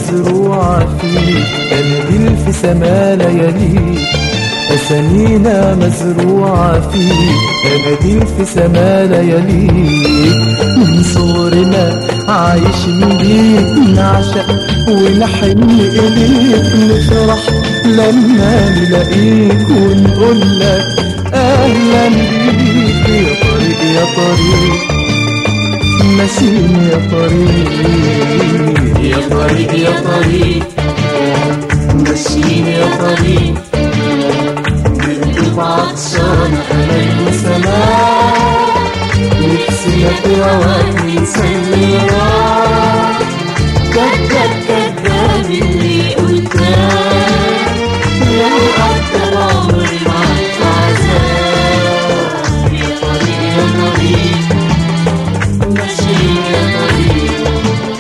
مزروعة فيك أناديل في سما لياليك أسامينا مزروعة فيك أناديل في سما لياليك من صغرنا عايشين بيك نعشق ونحن إليك نفرح لما نلاقيك ونقول لك أهلا بيك يا طريق يا طريق ماشيين يا طريق يا طريق يا طريق ماشيين يا طريق بقلوب عطشانة أمل وسماء نفسنا في هواك نسلي راح كذاب كذاب اللي قلتاه لو قضى العمر معاك عذاب يا طريق يا طريق ماشيين يا طريق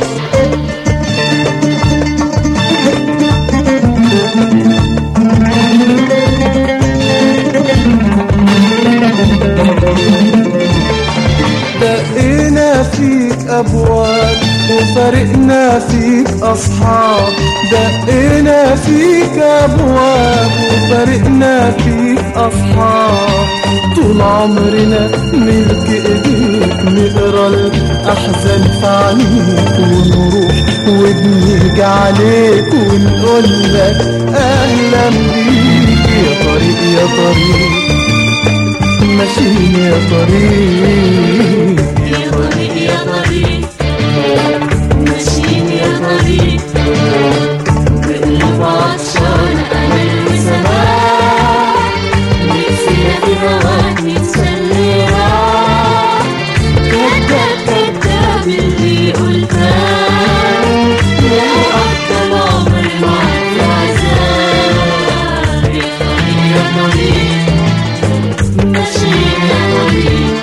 دقينا فيك أبواب وفرقنا فيك أصحاب دقينا فيك أبواب وفرقنا فيك أصحاب طول عمرنا ملك إيديك نقرا الأحزان في عينيك ونروح وبنيجي عليك ونقول لك أهلا بيك يا طريق يا طريق ماشيين يا طريق يا طريق يا طريق ماشيين يا طريق بقلوب عطشان أمل وسماء نفسنا في هواك نتسلي راح كذاب كذاب اللي قلتاه لو قضى العمر معاك عذاب يا طريق يا طريق ماشيين يا طريق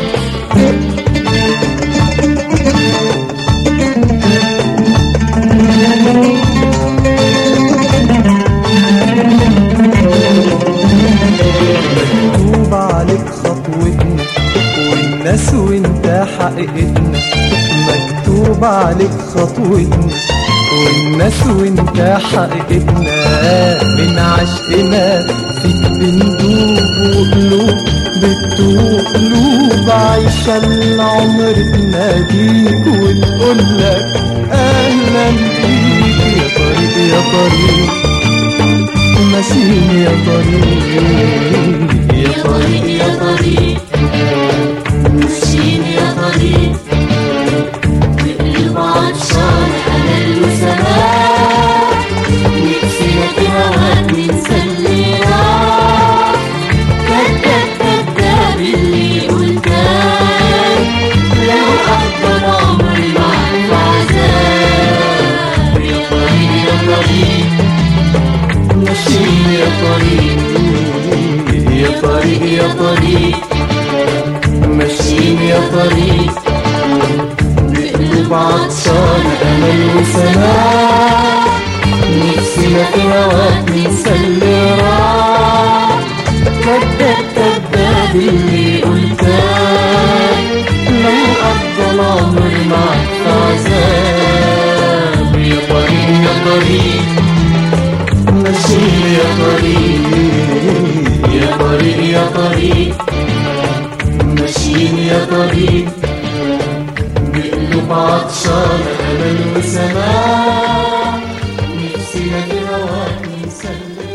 مكتوب عليك خطوتنا والناس وانت حقيقتنا مكتوب عليك خطوتنا والناس وانت حقيقتنا من عشقنا فيك بندوب وقلوب بتدوب قلوب عايشة العمر تناديك ونقول لك أهلا بيك يا طريق يا طريق ماشيين يا طريق يا طريق يا طريق ماشيين يا طريق بقلوب عطشان أمل وسماء نفسنا في هواك نتسلي راح كذاب كذاب اللي قلتاه لو قضى العمر معاك عذاب يا طريق يا طريق ماشيين يا طريق يا طريق يا طريق ماشيين يا طريق بقلوب عطشان أمل وسماء نفسنا في هواك نتسلي راح كذاب كذاب اللي قلتاه لو قضى العمر معاك عذاب يا طريق يا طريق ماشيين يا طريق يا طريق يا طريق ماشيين يا طريق بقلوب عطشان أمل وسماء نفسنا في هواك نسلم